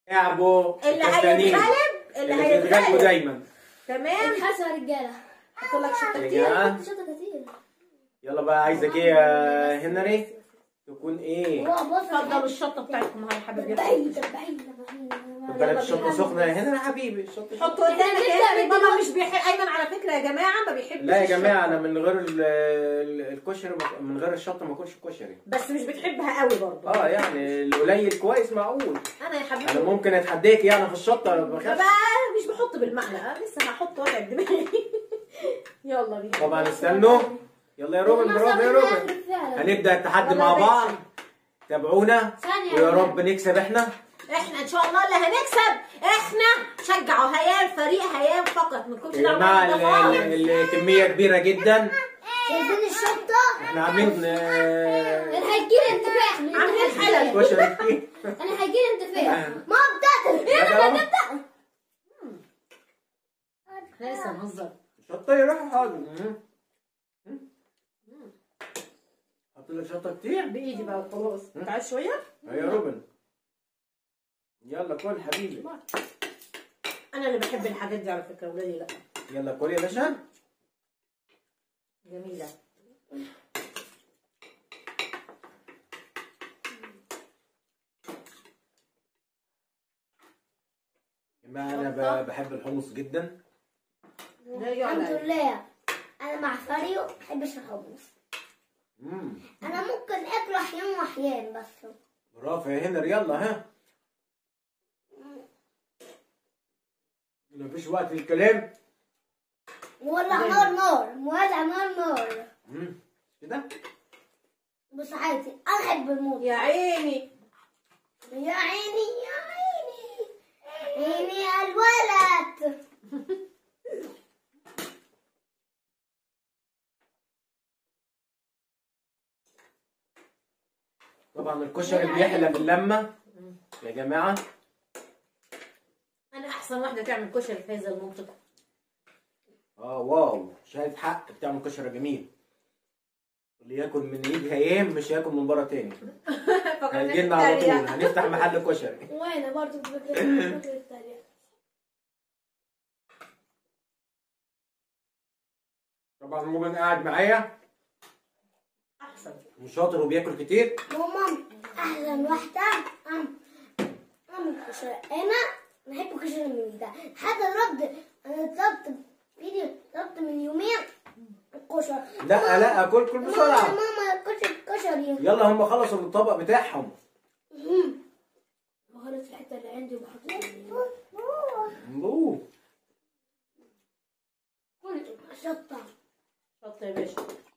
لعبوا اللي الكسلانين. هيتغلب اللي اللي بيتغلبوا هيتغلب دايما تمام الحسن يا رجاله حط لك شطه يا كتير جماعة. حط شطه كتير يلا بقى عايزك ايه يا هنري تكون ايه هو بص اتفضلوا الشطه بتاعتكم اهي يا حبايبي دبعي دبعي دبعي خد بالك الشطه سخنه يا هنري يا حبيبي الشطه سخنة. حطوا قدامك نبدأ يا ابني من بابا دلوقتي. مش بيحب ايمن على فكره يا جماعه ما بيحبش لا يا الشطة. جماعه انا من غير ال- ال- الكشري ما- من غير الشطه ما اكلش كشري بس مش بتحبها قوي برضه اه يعني القليل كويس معقول انا يا حبيبي انا ممكن اتحداك يعني في الشطه ما بخافش بقى مش بحط بالمعلقه لسه هحط وجع دماغي يلا بينا طبعا استنوا يلا يا روبن برافو يا روبن هنبدا التحدي يلا مع يا بعض باشا. تابعونا ثانية ويا يا رب نكسب احنا احنا ان شاء الله اللي هنكسب احنا شجعوا هيام فريق هيام فقط ما تكونش يا دعوه جماعه ال- بالإضافات. ال- الكميه كبيره جدا شايفين الشطه احنا عاملين آه، انا هيجيلي انتفاخ عاملين حلل كشري كتير انا هيجيلي انتفاخ ما بدات بدأوا. احنا لسه نهزر شطه يروح حاضر مم. مم. حط لك شطه كتير بايدي بقى وخلاص تعال شويه يا روبن يلا كل حبيبي انا اللي بحب الحاجات دي على فكره ولادي لا يلا كل يا باشا جميله يا جماعه انا ب- بحب الحمص جدا لا يعلى الحمد لله انا مع فريق ما بحبش الحمص مم. انا ممكن اكله احيان واحيان بس برافو يا هنر يلا ها مفيش وقت للكلام مولع نار نار مولع نار نار مم. كده بص حياتي انا احب الموت يا عيني يا عيني يا عيني عيني يا الولد طبعا الكشري بيحلى باللمه يا جماعه انا احسن واحده تعمل كشري في هذا المنطقه اه واو شايف حق بتعمل كشري جميل اللي ياكل من ايد هيام مش هياكل من بره تاني هيجي لنا على طول هنفتح محل كشري وانا برضه فكرة فكرة التريقة طبعا روبن قاعد معايا احسن وشاطر وبياكل كتير ماما احسن واحدة ام ام الكشري انا بحب الكشري من ده حتى طلبت انا طلبت فيديو طلبت من يومين الكشري لا لا كل كل ماما بسرعه ماما الكشري الكشري يلا هم خلصوا الطبق بتاعهم بخلص الحتة اللي عندي وبحط أوه. شطة شط يا باشا